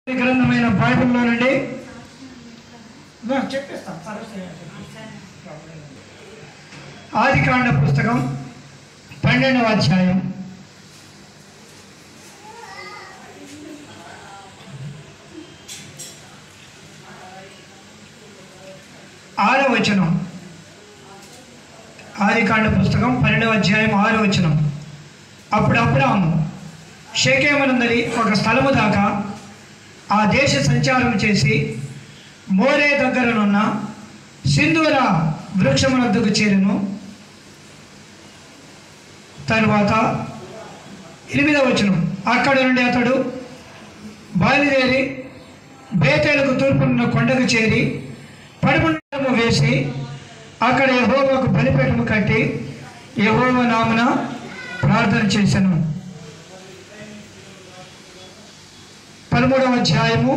గ్రంథమైన బైబిల్లో నుండి చెప్పేస్తాను ఆదికాండ పుస్తకం పన్నెండవ అధ్యాయం ఆరో వచనం ఆదికాండ పుస్తకం పన్నెండవ అధ్యాయం ఆరో వచనం అప్పుడు అబ్రాము షేకేమనందలి ఒక స్థలము దాకా ఆ దేశ సంచారం చేసి మోరే దగ్గరనున్న సింధూర వృక్షమునద్దుకు చేరును తరువాత ఎనిమిదవ వచనం అక్కడ నుండి అతడు బయలుదేరి బేతేలకు తూర్పున్న కొండకు చేరి పడిమండలము వేసి అక్కడ యహోవాకు బలిపీఠము కట్టి యహోవ నామున ప్రార్థన చేశాను పదమూడవ అధ్యాయము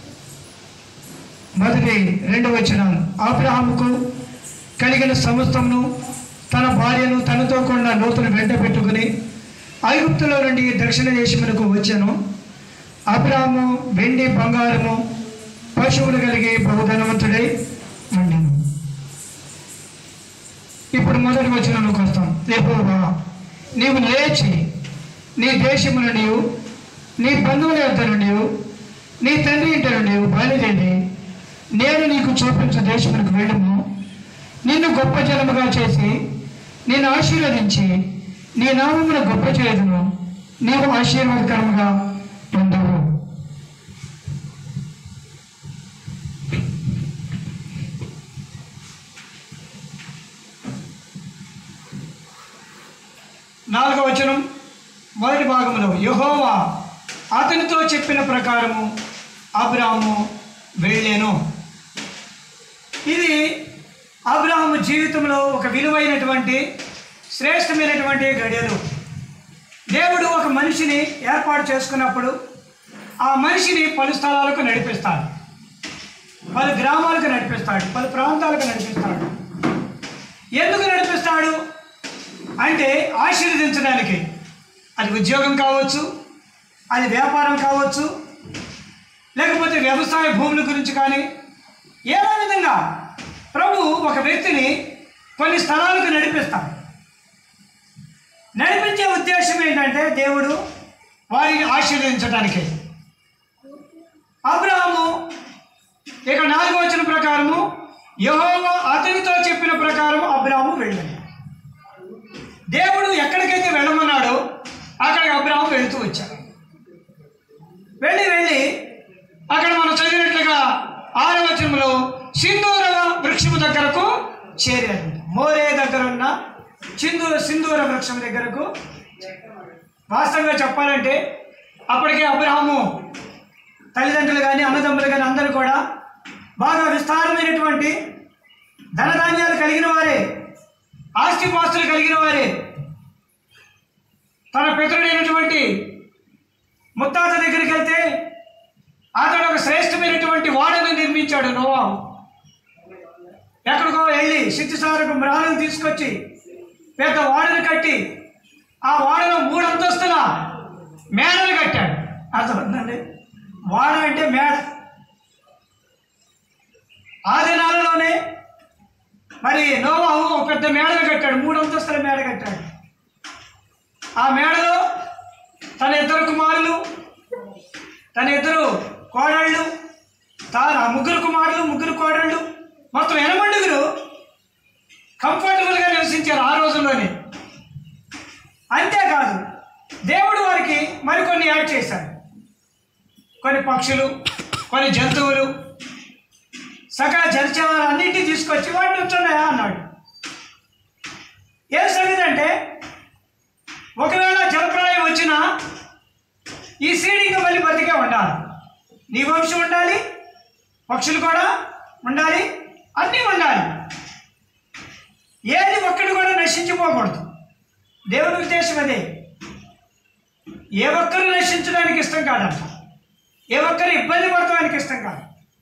మొదటి రెండు వచనాలు ఆబ్రహాముకు కలిగిన సమస్తమును తన భార్యను తనతో కూడా లోతును వెంట పెట్టుకుని ఐగుప్తులో నుండి దక్షిణ దేశమునకు వచ్చాను అబ్రాము వెండి బంగారము పశువులు కలిగి బహుధనవంతుడై ఉండెను ఇప్పుడు మొదటి వచనంలోకి వస్తాం యెహోవా నీవు లేచి నీ దేశమును నీవు నీ బంధువుల యొద్ద నుండి నీ తండ్రి ఇంటి నుండి బయలుదేరి నేను నీకు చూపించే దేశమునకు వెళ్ళము నిన్ను గొప్ప జనముగా చేసి నేను ఆశీర్వదించి నీ నామమును గొప్ప చేయదును నీవు ఆశీర్వాదకరముగా పొందవు నాలుగవ వచనం మొదటి భాగంలో యహోవా అతనితో చెప్పిన ప్రకారము అబ్రాము వెళ్ళాను ఇది అబ్రాహము జీవితంలో ఒక విలువైనటువంటి శ్రేష్టమైనటువంటి గడియలు దేవుడు ఒక మనిషిని ఏర్పాటు చేసుకున్నప్పుడు ఆ మనిషిని పలు స్థలాలకు నడిపిస్తాడు పలు గ్రామాలకు నడిపిస్తాడు పలు ప్రాంతాలకు నడిపిస్తాడు ఎందుకు నడిపిస్తాడు అంటే ఆశీర్వదించడానికి అది ఉద్యోగం కావచ్చు అది వ్యాపారం కావచ్చు లేకపోతే వ్యవసాయ భూముల గురించి కానీ ఏదో విధంగా ప్రభు ఒక వ్యక్తిని కొన్ని స్థలాలకు నడిపిస్తాడు నడిపించే ఉద్దేశం ఏంటంటే దేవుడు వారిని ఆశీర్వదించడానికి అబ్రాహము ఇక నాలుగో వచ్చిన ప్రకారము యెహోవా అతనితో చెప్పిన ప్రకారం అబ్రాహము వెళ్ళాడు దేవుడు ఎక్కడికైతే వెళ్ళమన్నాడో అక్కడికి అబ్రాహం వెళుతూ వచ్చాడు వెళ్ళి వెళ్ళి అక్కడ మనం చదివినట్లుగా ఆరవ వచనంలో సింధూర వృక్షము దగ్గరకు చేరాడు మోరే దగ్గర ఉన్న సింధూర సింధూర వృక్షం దగ్గరకు వాస్తవంగా చెప్పాలంటే అప్పటికే అబ్రహాము తల్లిదండ్రులు కానీ అన్నదమ్ములు కానీ అందరూ కూడా బాగా విస్తారమైనటువంటి ధనధాన్యాలు కలిగిన వారే ఆస్తిపాస్తులు కలిగిన వారే తన పితరుడైనటువంటి ముత్తాత దగ్గరికి వెళ్తే అతడు ఒక శ్రేష్టమైనటువంటి వాడను నిర్మించాడు నోవా ఎక్కడికో వెళ్ళి సిద్ధిసారకు మ్రాలను తీసుకొచ్చి పెద్ద వాడను కట్టి ఆ వాడలో మూడు అంతస్తుల మేడలు కట్టాడు అర్థమైందండి వాడ అంటే మేడ ఆ దినాలలోనే మరి నోవాహు ఒక పెద్ద మేడలు కట్టాడు మూడు అంతస్తుల మేడ కట్టాడు ఆ మేడలో తన ఇద్దరు కుమారులు తన ఇద్దరు కోడళ్ళు తాను ఆ ముగ్గురు కుమారులు ముగ్గురు కోడళ్ళు మొత్తం ఎనమండుగురు కంఫర్టబుల్గా నివసించారు ఆ రోజుల్లోనే అంతేకాదు దేవుడు వారికి మరికొన్ని యాడ్ చేశాడు కొన్ని పక్షులు కొన్ని జంతువులు సకల జలచరాలు అన్నింటినీ తీసుకొచ్చి వాటిని ఉంచున్నాయా అన్నాడు ఏం సంగతి అంటే ఒకవేళ జలప్రలయం వచ్చినా ఈ సీడింగ్ మళ్ళీ బతికే ఉండాలి నీ వంశం ఉండాలి పక్షులు కూడా ఉండాలి అన్నీ ఉండాలి ఏది ఒక్కటి కూడా నశించిపోకూడదు దేవుని ఉద్దేశం అదే ఏ ఒక్కరు నశించడానికి ఇష్టం కాదంట ఏ ఒక్కరు ఇబ్బంది పడటానికి ఇష్టం కాదు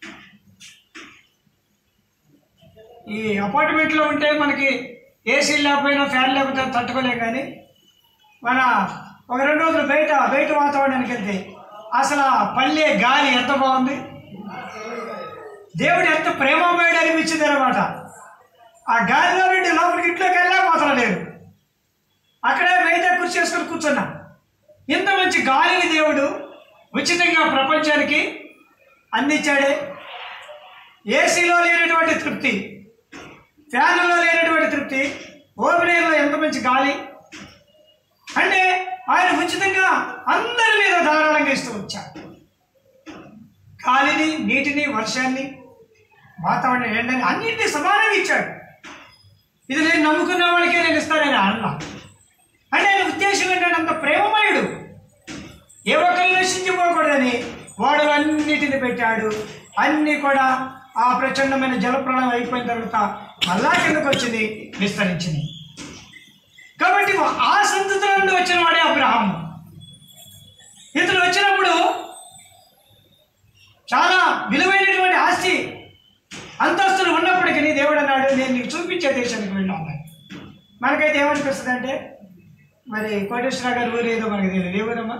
ఈ అపార్ట్మెంట్లో ఉంటే మనకి ఏసీ లేకపోయినా ఫ్యాన్ లేకపోతే తట్టుకోలేం కానీ మన ఒక రెండు రోజులు బయట బయట వాతావరణానికి వెళ్తే అసలు ఆ పల్లె గాలి ఎంత బాగుంది దేవుడు ఎంత ప్రేమమయుడు అనిపించింది అనమాట ఆ గాలిలో నుండి లోపలికి ఇంట్లోకి వెళ్ళకపోతాను నేను అక్కడే బయట కుర్చీ చేసుకొని కూర్చున్నా ఇంత మంచి గాలిని దేవుడు ఉచితంగా ప్రపంచానికి అందించాడే ఏసీలో లేనటువంటి తృప్తి ఫ్యాన్లో లేనటువంటి తృప్తి ఓపెనర్లో ఎంత మంచి గాలి అంటే ఆయన ఉచితంగా అందరి మీద ధారాళంగా ఇస్తూ వచ్చాడు గాలిని నీటిని వర్షాన్ని వాతావరణం ఎండని అన్నింటినీ సమానంగా ఇచ్చాడు ఇది నేను నమ్ముకున్న వాళ్ళకే నేను ఇస్తానని అన్నా అంటే ఆయన ఉద్దేశం ఏంటంటే అంత ప్రేమమయుడు ఏ ఒక్కరు నశించిపోకూడదని ఓడలన్నిటిని పెట్టాడు అన్నీ కూడా ఆ ప్రచండమైన జలప్రళయం అయిపోయిన తర్వాత మళ్ళా కిందకు వచ్చింది విస్తరించింది కాబట్టి ఆ సంతతిలో నుండి వచ్చిన వాడే అబ్రహాం ఇతను వచ్చినప్పుడు చాలా విలువైనటువంటి ఆస్తి అంతస్తులు ఉన్నప్పటికీ దేవుడు అన్నాడు నేను నీకు చూపించే దేశానికి వెళ్ళాను మనకైతే ఏమనిపిస్తుంది అంటే మరి కోటేశ్వర గారి ఊరు ఏదో మనకి తెలియదు ఏ ఊరమ్మా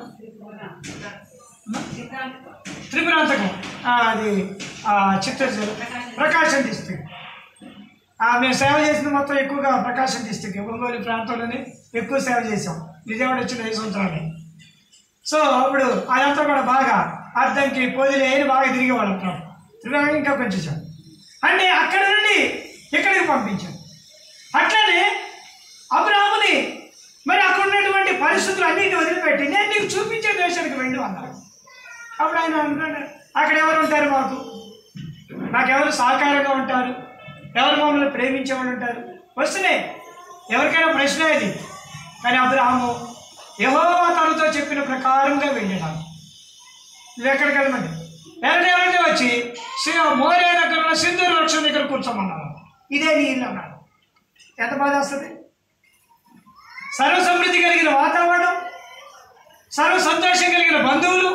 త్రిపురాంతకం ఆ, అది ఆ, చిత్తూరు జిల్లా ప్రకాశం డిస్ట్రిక్ట్ మేము సేవ చేసింది మొత్తం ఎక్కువగా ప్రకాశం డిస్ట్రిక్ట్ ఒంగోలు ప్రాంతంలోనే ఎక్కువ సేవ చేసాం విజయవాడ వచ్చిన ఐదు సంవత్సరాలు సో అప్పుడు అదంతా కూడా బాగా అర్థంకి పొదిలి అయిన బాగా తిరిగి వాళ్ళం త్రిపురాంతకం ఇంకా కొంచెం అంటే అక్కడ నుండి ఇక్కడికి పంపించాను అట్లనే అబ్రాహ్ముని మరి అక్కడ ఉన్నటువంటి పరిస్థితులు అన్నింటిని వదిలిపెట్టి నేను నీకు చూపించే దేశానికి వెళ్ళు అన్నాడు అప్పుడు ఆయన అంటున్నాడు అక్కడ ఎవరు ఉంటారు మాకు నాకెవరు సహకారంగా ఉంటారు ఎవరు మమ్మల్ని ప్రేమించేవాళ్ళు ఉంటారు వస్తున్నాయి ఎవరికైనా ప్రశ్న ఇది కానీ అబ్రాహము యెహోవా తనతో చెప్పిన ప్రకారంగా వెళ్ళినాను నువ్వు ఎక్కడికి వెళ్ళమండి ఎవరి ఎవరైతే వచ్చి శ్రీ మోరే దగ్గర ఉన్న సింధూరు వృక్షం దగ్గర కూర్చోమన్నాను ఇదే నీ ఇల్లు అన్నాడు ఎంత బాధ వస్తుంది సర్వ సమృద్ధి కలిగిన వాతావరణం సర్వ సంతోషం కలిగిన బంధువులు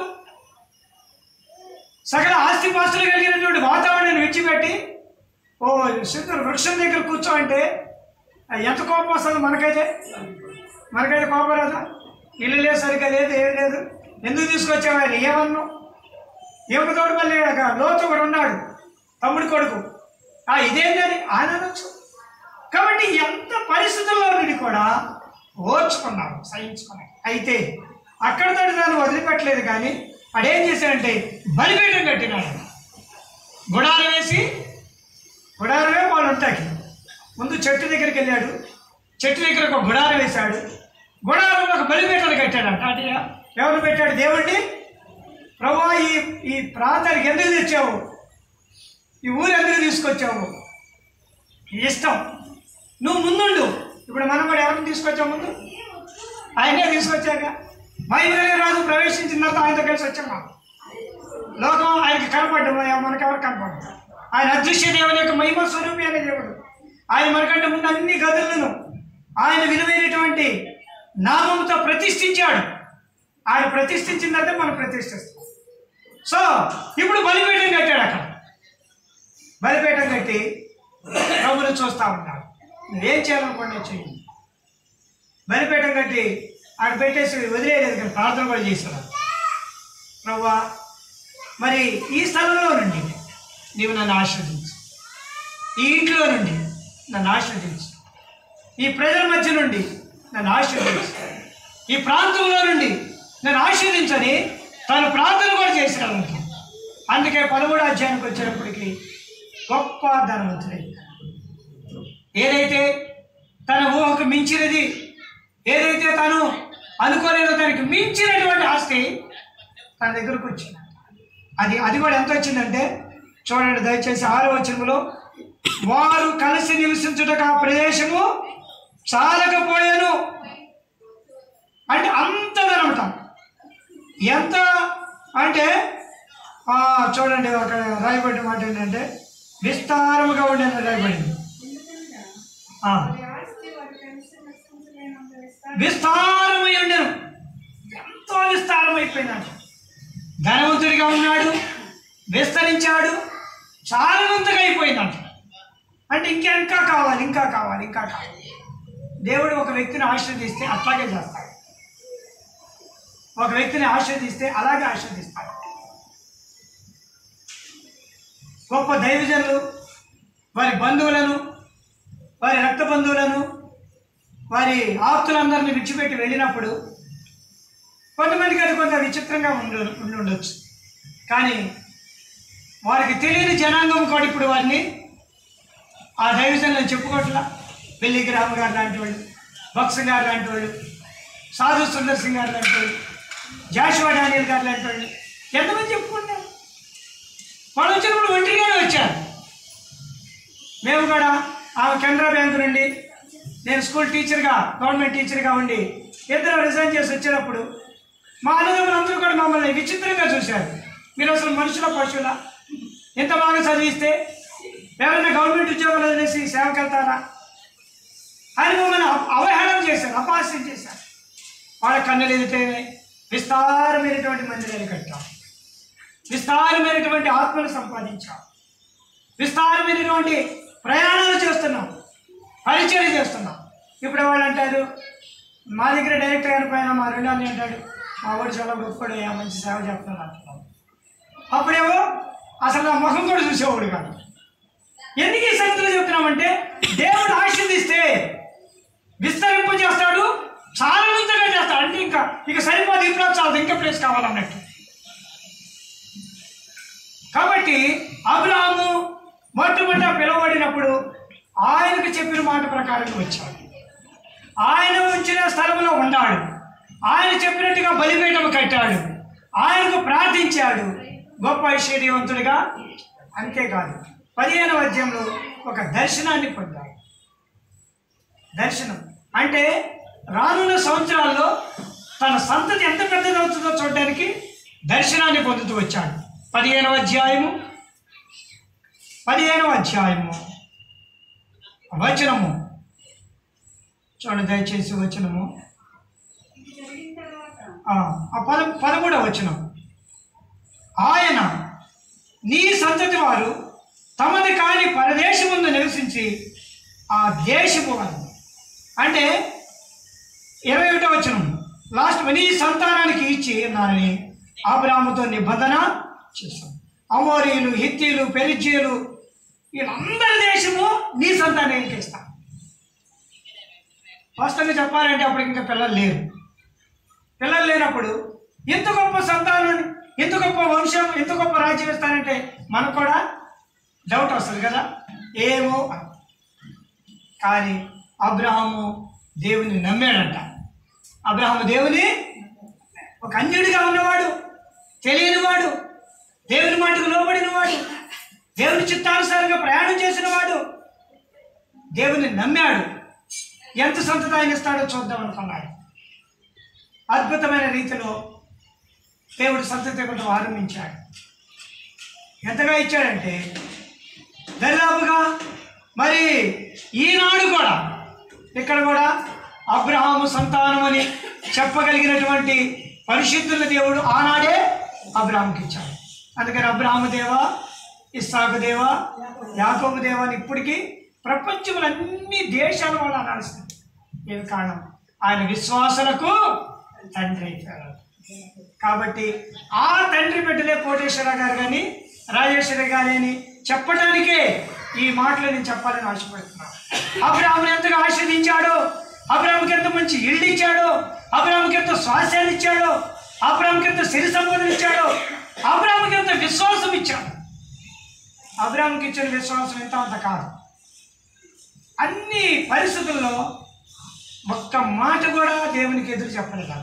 సకల ఆస్తిపాస్తులు కలిగినటువంటి వాతావరణాన్ని విడిచిపెట్టి ఓ సింధూరు వృక్షం దగ్గర కూర్చో అంటే ఆ, ఎంత కోపం వస్తుంది మనకైతే మనకైతే కోపం రాదా ఇల్లు లేదు సరిగ్గా లేదు ఏమీ లేదు ఎందుకు తీసుకొచ్చావు ఆయన ఏమన్నావు ఏమిటోడు మళ్ళీ ఒక లోతు ఒకడు ఉన్నాడు తమ్ముడి కొడుకు ఆ ఇదేంటని ఆయన అనొచ్చు కాబట్టి ఎంత పరిస్థితుల్లో నుండి కూడా ఓర్చుకున్నాడు సహించుకున్నాడు అయితే అక్కడితో దాన్ని వదిలిపెట్టలేదు కానీ అడేం చేశాడంటే బలిపీఠం కట్టినాడు గుడాలు వేసి గుడారమే వాళ్ళు ఉంటాయి ముందు చెట్టు దగ్గరికి వెళ్ళాడు చెట్టు దగ్గర ఒక గుడారం వేశాడు గుడారంలో ఒక బలిపీఠాలు కట్టాడంట అంటే ఎవరు పెట్టాడు దేవుడిని ప్రభా ఈ ఈ ప్రాంతానికి ఎందుకు తెచ్చావు ఈ ఊరు ఎందుకు తీసుకొచ్చావు నీ ఇష్టం నువ్వు ముందుండు ఇప్పుడు మనం కూడా ఎవరిని తీసుకొచ్చావు ముందు ఆయనే తీసుకొచ్చాక మహిళలే రాజు ప్రవేశించిన తర్వాత ఆయనతో కలిసి వచ్చాం మనం లోకం ఆయనకి కనపడ్డం మనకెవరు కనపడ్డం ఆయన అదృశ్య దేవుని యొక్క మహిమ స్వరూపి అనే దేవుడు ఆయన మనకంటే ముందు అన్ని గదులను ఆయన విలువైనటువంటి నామంతో ప్రతిష్ఠించాడు ఆయన ప్రతిష్ఠించిన తర్వాత మనం ప్రతిష్ఠిస్తాం సో ఇప్పుడు బలిపీఠం కట్టాడు అక్కడ బలిపీఠం కట్టి ప్రభులు చూస్తూ ఉంటాడు నువ్వేం చేయాలనుకోండి చెయ్యి బలిపీఠం కట్టి ఆడ పెట్టేసి వదిలేయలేదు కానీ ప్రార్థన కూడా చేశాడు ప్రభా మరి ఈ స్థలంలో నుండి నీవు నన్ను ఆశ్రదించు ఈ ఇంట్లో నుండి నన్ను ఆశ్రదించు ఈ ప్రజల మధ్య నుండి నన్ను ఆశీర్వదించు ఈ ప్రాంతంలో నుండి నన్ను ఆశీర్వదించని తాను ప్రార్థన కూడా చేశాడు అందుకే పదమూడు అధ్యాయానికి వచ్చేటప్పటికి గొప్ప ధనవంతుడే ఏదైతే తన ఊహకు మించినది ఏదైతే తను అనుకోలేదో దానికి మించినటువంటి ఆస్తి తన దగ్గరకు వచ్చింది అది అది కూడా ఎంత వచ్చిందంటే చూడండి దయచేసి ఆరో వచనములో వారు కలిసి నివసించుటకు ఆ ప్రదేశము చాలకపోయాను అంటే అంతదనమాట ఎంత అంటే ఆ, చూడండి అక్కడ రాయబడిన మాట ఏంటంటే విస్తారముగా ఉండేది రాయబడింది ఆ, విస్తారమై ఉండను ఎంతో విస్తారమైపోయినాడు ధనవంతుడిగా ఉన్నాడు విస్తరించాడు చాలామంతగా అయిపోయిందంట అంటే ఇంకా ఇంకా కావాలి ఇంకా కావాలి ఇంకా కావాలి దేవుడు ఒక వ్యక్తిని ఆశీర్వదిస్తే అట్లాగే చేస్తాడు ఒక వ్యక్తిని ఆశీర్దిస్తే అలాగే ఆశీర్దిస్తాడు గొప్ప దైవజనులు వారి బంధువులను వారి రక్త బంధువులను వారి ఆప్తులందరినీ విడిచిపెట్టి వెళ్ళినప్పుడు కొంతమందికి అది కొంత విచిత్రంగా ఉండు ఉండి ఉండొచ్చు కానీ వారికి తెలియని జనాంగం కూడా ఇప్పుడు వారిని ఆ దైవజనులను చెప్పుకోవట్లా పెళ్లి గ్రామ గారు లాంటి వాళ్ళు బక్స్ గారు లాంటి వాళ్ళు సాధు సుందర్ సింగ్ గారు లాంటి వాళ్ళు జాషువా డానియల్ గారు లాంటి వాళ్ళు ఎంతమంది చెప్పుకుంటారు వాళ్ళు వచ్చినప్పుడు ఒంటరిగానే వచ్చారు మేము కూడా ఆమె కెనరా బ్యాంక్ నుండి నేను స్కూల్ టీచర్గా గవర్నమెంట్ టీచర్గా ఉండి ఇద్దరు రిజైన్ చేసి వచ్చినప్పుడు మా అన్నదమ్ములందరూ కూడా మమ్మల్ని విచిత్రంగా చూశారు మీరు అసలు మనుషుల పశువుల ఎంత బాగా చదివిస్తే ఎవరైనా గవర్నమెంట్ ఉద్యోగాలు వదిలేసి సేవకి వెళ్తారా అని మమ్మల్ని అవ- అవహేళన చేశారు అపహాస్యం చేశారు వాళ్ళ కన్నులు ఎదితే విస్తారమైనటువంటి మందిరాలు కట్టాం విస్తారమైనటువంటి ఆత్మలు సంపాదించాం విస్తారమైనటువంటి ప్రయాణాలు చేస్తున్నాం పరిచయం చేస్తున్నాం ఇప్పుడు వాళ్ళు అంటారు మా దగ్గర డైరెక్టర్ గారి పైన మా రెండో అన్నయ్య అంటాడు మా వాడు చాలా గొప్పడు ఆ మంచి సేవ చేస్తున్నాడు అంటున్నాం అప్పుడేమో అసలు నా ముఖం కూడా చూసేవాడు కాదు ఎందుకు ఈ సంగతులు చెప్తున్నామంటే దేవుడు ఆశీర్దిస్తే విస్తరింపు చేస్తాడు చాలా వింతగా చేస్తాడు అంటే ఇంకా ఇక సరిపోదు ఇప్పుడు చాలు ఇంకా ప్లేస్ కావాలన్నట్టు కాబట్టి అబ్రాహము మొట్టమొదట పిలువబడినప్పుడు ఆయనకు చెప్పిన మాట ప్రకారం వచ్చాడు ఆయన ఉంచిన స్థలంలో ఉన్నాడు ఆయన చెప్పినట్టుగా బలిపీఠం కట్టాడు ఆయనకు ప్రార్థించాడు గొప్ప ఐశ్వర్యవంతుడిగా అంతేకాదు పదిహేనవ అధ్యాయంలో ఒక దర్శనాన్ని పొందాడు దర్శనం అంటే రానున్న సంవత్సరాల్లో తన సంతతి ఎంత పెద్దదవుతుందో చూడడానికి దర్శనాన్ని పొందుతూ వచ్చాడు పదిహేనవ అధ్యాయము పదిహేనవ అధ్యాయము వచనము చూడండి దయచేసి వచనము ఆ ఆ పద పదమూడవ వచనం ఆయన నీ సంతతి వారు తమది కాని పరదేశముందు నివసించి ఆ దేశము వారు అంటే ఇరవై ఒకటో వచనం లాస్ట్ నీ సంతానానికి ఇచ్చి నాని ఆబ్రాముతో నిబంధన చేశాం అమోరీలు హిత్తీలు పెరిజీలు వీళ్ళందరి దేశము నీ సంతానానికి ఇస్తాం వాస్తవంగా చెప్పాలంటే అప్పుడు ఇంకా పిల్లలు లేరు పిల్లలు లేనప్పుడు ఎంత గొప్ప సంతానం ఎంత గొప్ప వంశం ఎంత గొప్ప రాజ్యం ఇస్తానంటే మనకు కూడా డౌట్ వస్తుంది కదా ఏమో అని. కానీ అబ్రహాము దేవుని నమ్మాడంట అబ్రహాము దేవుని ఒక అన్యుడిగా ఉన్నవాడు తెలియనివాడు దేవుని మాటకు లోబడినవాడు దేవుని చిత్తానుసారంగా ప్రయాణం చేసినవాడు దేవుని నమ్మాడు ఎంత సంతత ఆయన ఇస్తాడో చూద్దాం అనుకున్నాడు అద్భుతమైన రీతిలో దేవుడు సంతతి ఇవ్వడం ఆరంభించాడు ఎంతగా ఇచ్చాడంటే దరిదాపుగా మరి ఈనాడు కూడా ఇక్కడ కూడా అబ్రహాము సంతానం అని చెప్పగలిగినటువంటి పరిశుద్ధుల దేవుడు ఆనాడే అబ్రహాంకి ఇచ్చాడు అందుకని అబ్రహాము దేవ ఇస్సాకు దేవ యాకోబు దేవ అని ఇప్పటికీ ప్రపంచంలో అన్ని దేశాల వాళ్ళు అనాల్సింది ఏమి కారణం ఆయన విశ్వాసులకు తండ్రి అయిపోయారు కాబట్టి ఆ తండ్రి బిడ్డలే కోటేశ్వర గారు కానీ రాజేశ్వర గారు అని చెప్పడానికే ఈ మాటలు నేను చెప్పాలని ఆశపడుతున్నాను అబ్రాహ్మణ్ ఎంతగా ఆశీర్దించాడో అబ్రాహ్మకి ఎంత మంచి ఇల్లు ఇచ్చాడో అబ్రాహ్మకి ఎంత స్వాస్థ్యాలు ఇచ్చాడో అబ్రాహ్మకి ఎంత సిరి సంపదలు ఇచ్చాడో అబ్రాహ్మకి ఎంత విశ్వాసం ఇచ్చాడు అబ్రాహ్మకి ఇచ్చిన విశ్వాసం ఎంత అంత కాదు అన్ని పరిస్థితుల్లో ఒక్క మాట కూడా దేవునికి ఎదురు చెప్పలేదు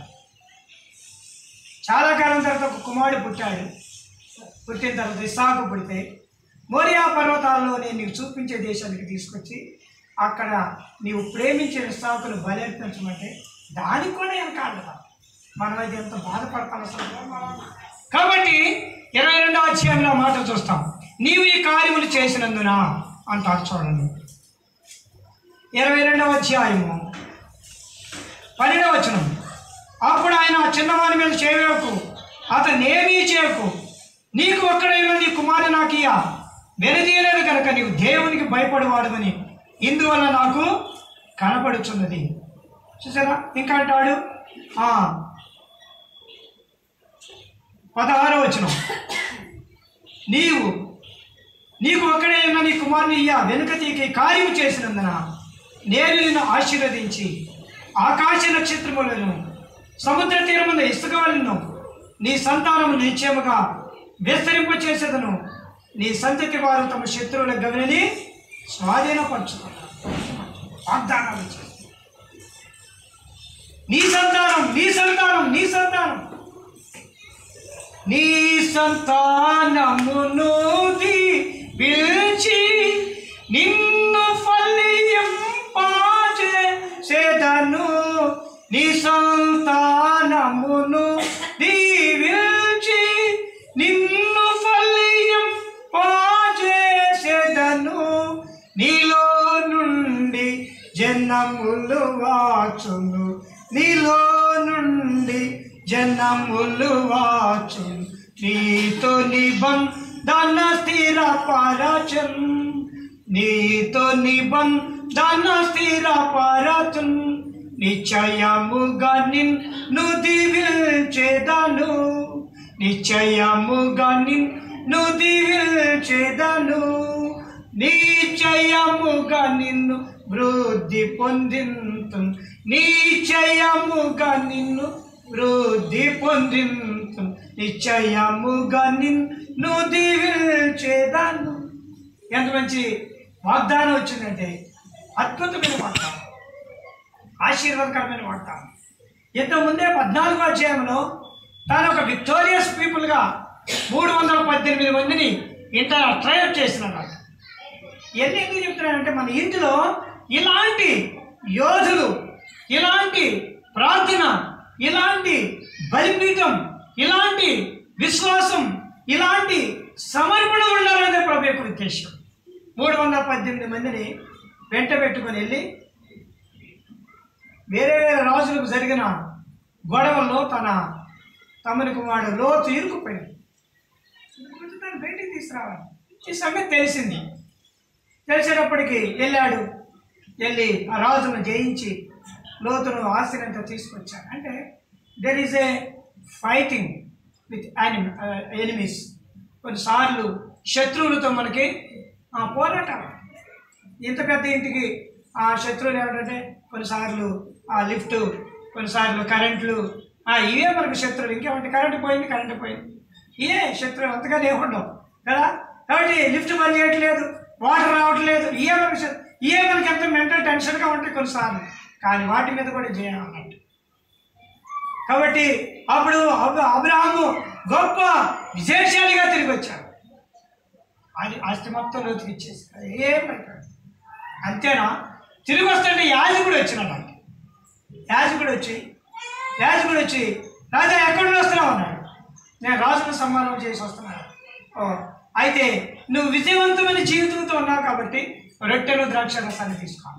చాలా కాలం తర్వాత ఒక కుమారుడు పుట్టాడు పుట్టిన తర్వాత ఇసాకు పుడితే మోరియా పర్వతాల్లో నేను నీకు చూపించే దేశానికి తీసుకొచ్చి అక్కడ నీవు ప్రేమించే ఇసాకును బలర్పించమంటే దానికి కూడా వెనకాలి మనమైతే ఎంత బాధపడతాం అసలు కాబట్టి ఇరవై రెండవ అధ్యాయంలో ఆ మాట చూస్తాం నీవు ఈ కార్యములు చేసినందున అంటారు చూడండి ఇరవై రెండవ అధ్యాయము పన్నెండవ వచనం అప్పుడు ఆయన ఆ చిన్నవాని మీద చేయకు అతను ఏమీ చేయకు నీకు ఒక్కడైనా నీ కుమారు నాకు ఇయ్య వెనుదీయలేదు కనుక నీవు దేవునికి భయపడవాడమని ఇందువల్ల నాకు కనపడుచున్నది చూసారా ఇంకా అంటాడు "ఆ, పదహారో వచనం నీవు నీకు ఒక్కడే ఉన్న నీ కుమారుని ఇయ్య వెనుక తీకి కార్యము చేసినందున నేను నిన్ను ఆశీర్వదించి ఆకాశ నక్షత్రములను సముద్ర తీరమున ఇసుకలను నీ సంతానము నిశ్చయముగా విస్తరింప చేసేదను నీ సంతతి వారు తమ శత్రువుల గవిని స్వాధీనపరచుకున్నారు వాగ్దానాలు ఇచ్చారు. నీ సంతానం నీ సంతానం నీ సంతానం నీ సంతానమును పిలిచి నిన్ను ఫలింపాచేదను నీ సంతానమును దీవించి నిన్ను ఫలింపాచేదను నీలో నుండి జనములు వాచును నీలో నుండి జనములు వాచును నీతో నిబంధన స్థిరపరచన్ నీతో నిబంధన స్థిరపరచన్ నిశ్చయముగా నిన్ను దీవించేదను నిశ్చయముగా నిన్ను దీవించేదను నిశ్చయముగా నిన్ను వృద్ధి పొందింతు నిశ్చయముగా నిన్ను వృద్ధి పొందింతు నిశ్చయముగా నిన్ను దీవించేదాను ఎంత మంచి వాగ్దానం వచ్చిందంటే అద్భుతమైన వాగ్దానం ఆశీర్వాదకరమైన వాగ్దానం ఇంతకుముందే పద్నాలుగో అధ్యాయంలో తాను ఒక విక్టోరియస్ పీపుల్గా మూడు వందల పద్దెనిమిది మందిని ఇంత ట్రైప్ చేసినాడు ఎన్ని ఎందుకు చెప్తున్నానంటే మన ఇంటిలో ఇలాంటి యోధులు ఇలాంటి ప్రార్థన ఇలాంటి బలిపీఠం ఇలాంటి విశ్వాసం ఇలాంటి సమర్పణ ఉండాలనే ప్రభు యొక్క ఉద్దేశం మూడు వందల పద్దెనిమిది మందిని వెంట పెట్టుకొని వెళ్ళి వేరే వేరే రాజులకు జరిగిన గొడవల్లో తన తమని కుమారుడు లోతు ఇరుకుపోయింది ఇరుకుపోతే తను బయటికి తీసుకురావాలి ఈ సంగతి తెలిసింది తెలిసేటప్పటికి వెళ్ళాడు వెళ్ళి ఆ రాజును జయించి లోతును ఆశ్రయంతో తీసుకొచ్చాడు అంటే there is a fighting with యానిమ్ ఎనిమీస్ కొన్నిసార్లు శత్రువులతో మనకి ఆ, పోరాటం ఇంత పెద్ద ఇంటికి ఆ శత్రువులు ఏమిటంటే కొన్నిసార్లు ఆ లిఫ్ట్ కొన్నిసార్లు కరెంట్లు ఆ, ఇవే మనకు శత్రువులు ఇంకేమంటే కరెంటు పోయింది కరెంటు పోయింది ఇవే శత్రువులు అంతగా ఉండవు కదా కాబట్టి లిఫ్ట్ పని చేయట్లేదు వాటర్ రావట్లేదు ఇవే మనకు శత్రు- ఇవే మనకి ఎంత మెంటల్ టెన్షన్గా ఉంటాయి కొన్నిసార్లు కానీ వాటి మీద కూడా జయం అన్నట్టు కాబట్టి అప్పుడు అబ్- అబ్రహాము గొప్ప విశేషాలుగా తిరిగి వచ్చాడు అది ఆస్తి మొత్తం లోతుకి ఇచ్చేసి అది ఏం పనికిరాదు. అంతేనా తిరిగి వస్తుంటే యాజకుడు వచ్చినాడు అంటే యాజకుడు వచ్చి యాజకుడు వచ్చి రాజా ఎక్కడ నుండి వస్తున్నావు అన్నాడు నేను రాజును సన్మానం చేసి వస్తున్నాను ఓ అయితే నువ్వు విజయవంతమైన జీవితంతో ఉన్నావు కాబట్టి రొట్టెలు ద్రాక్ష రసాన్ని తీసుకోవాలి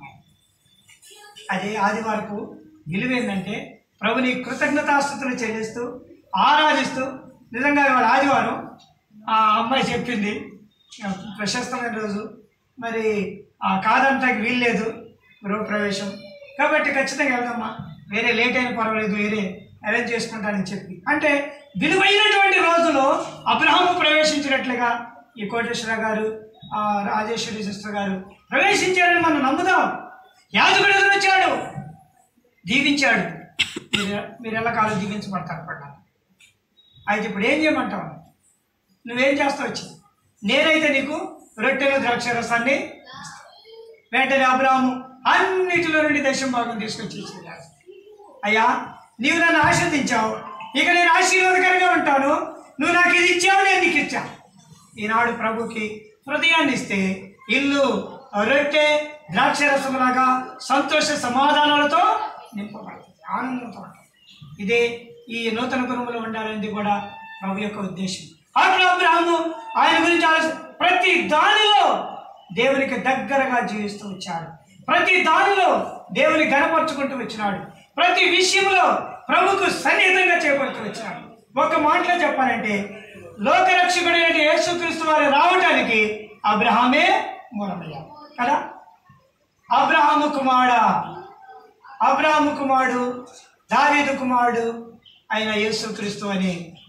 అదే ఆదివారపు విలువ ఏంటంటే ప్రభుని కృతజ్ఞతాస్థుతులు చెల్లిస్తూ ఆరాధిస్తూ నిజంగా ఇవాళ ఆదివారం ఆ అమ్మాయి చెప్పింది ఆ, ప్రశస్తమైన రోజు మరి ఆ కాదంటానికి వీల్లేదు గృహప్రవేశం కాబట్టి ఖచ్చితంగా వెళ్దామా వేరే లేట్ అయినా పర్వాలేదు వేరే అరేంజ్ చేసుకుంటానని చెప్పి అంటే విలువైనటువంటి రోజులో అబ్రహాము ప్రవేశించినట్లుగా ఈ కోటేశ్వర గారు ఆ రాజేశ్వరి సిస్టర్ గారు ప్రవేశించారని మనం నమ్ముదాం యాజకుడు ఎదురొచ్చాడు దీవించాడు మీరు మీరు ఎలా కాలం దీవించబడతారు పడ్డా అయితే ఇప్పుడు ఏం చేయమంటావు నువ్వేం చేస్తావు వచ్చి నేనైతే నీకు రొట్టెలు ద్రాక్ష రసాన్ని వెంటనే అబ్రాహము అన్నిటిలో నుండి దశం భాగం తీసుకొచ్చి ఇచ్చింది అయ్యా నీవు నన్ను ఆశ్రదించావు ఇక నేను ఆశీర్వాదకరంగా ఉంటాను నువ్వు నాకు ఇది ఇచ్చావు నేను నీకు ఇచ్చా ఈనాడు ప్రభుకి హృదయాన్ని ఇస్తే ఇల్లు రొట్టె ద్రాక్ష రసములాగా సంతోష సమాధానాలతో నింపబడుతుంది ఆనందంతో ఉంటుంది ఇదే ఈ నూతన గురువులు ఉండాలనేది కూడా ప్రభు యొక్క ఉద్దేశం అప్పుడు అబ్రాహము ఆయన గురించి ఆలోచన ప్రతి దానిలో దేవునికి దగ్గరగా జీవిస్తూ వచ్చాడు ప్రతి దానిలో దేవుని గణపరుచుకుంటూ వచ్చినాడు ప్రతి విషయంలో ప్రభుకు సన్నిహితంగా చేపడుతూ వచ్చాడు ఒక మాటలో చెప్పాలంటే లోకరక్షకుడైన యేసుక్రీస్తు వారు రావటానికి అబ్రహామే మూలమయ్యాడు కదా అబ్రహాము కుమారుడా అబ్రాహము కుమారుడు దావీదు కుమారుడు అయిన యేసుక్రీస్తు అని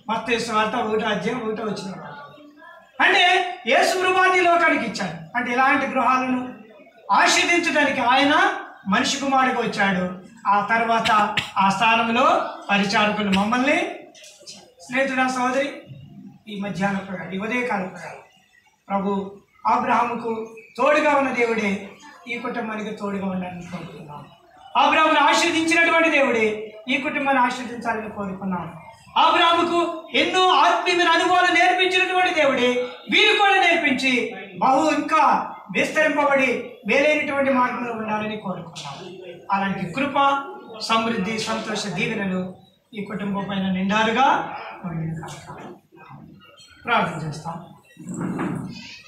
మత్తయి వార్త ఒకటో అధ్యాయం ఒకటో వచ్చిన అంటే యేసు ప్రభాని లోకానికి ఇచ్చాడు అంటే ఇలాంటి గృహాలను ఆశీర్దించడానికి ఆయన మనిషి కుమారుడిగా వచ్చాడు ఆ తర్వాత ఆ స్థానంలో పరిచారకులు మమ్మల్ని స్నేహితుడా సోదరి ఈ మధ్యాహ్న ప్రకారం ఈ ఉదయకాల ప్రకారం ప్రభు ఆబ్రహాముకు తోడుగా ఉన్న దేవుడే ఈ కుటుంబానికి తోడుగా ఉండాలని కోరుకున్నాం ఆబ్రహామును ఆశీర్దించినటువంటి దేవుడే ఈ కుటుంబాన్ని ఆశీర్దించాలని కోరుకున్నాం ఆబ్రహాముకు ఎన్నో ఆత్మీయమైన అనుభవాలు నేర్పించినటువంటి దేవుడే వీరు కూడా నేర్పించి బహు ఇంకా విస్తరింపబడి మేలైనటువంటి మార్గంలో ఉండాలని కోరుకున్నాం అలాంటి కృప సమృద్ధి సంతోష దీవెనలు ఈ కుటుంబం పైన నిండారుగా ఉండును కాక. ప్రార్థన చేస్తాం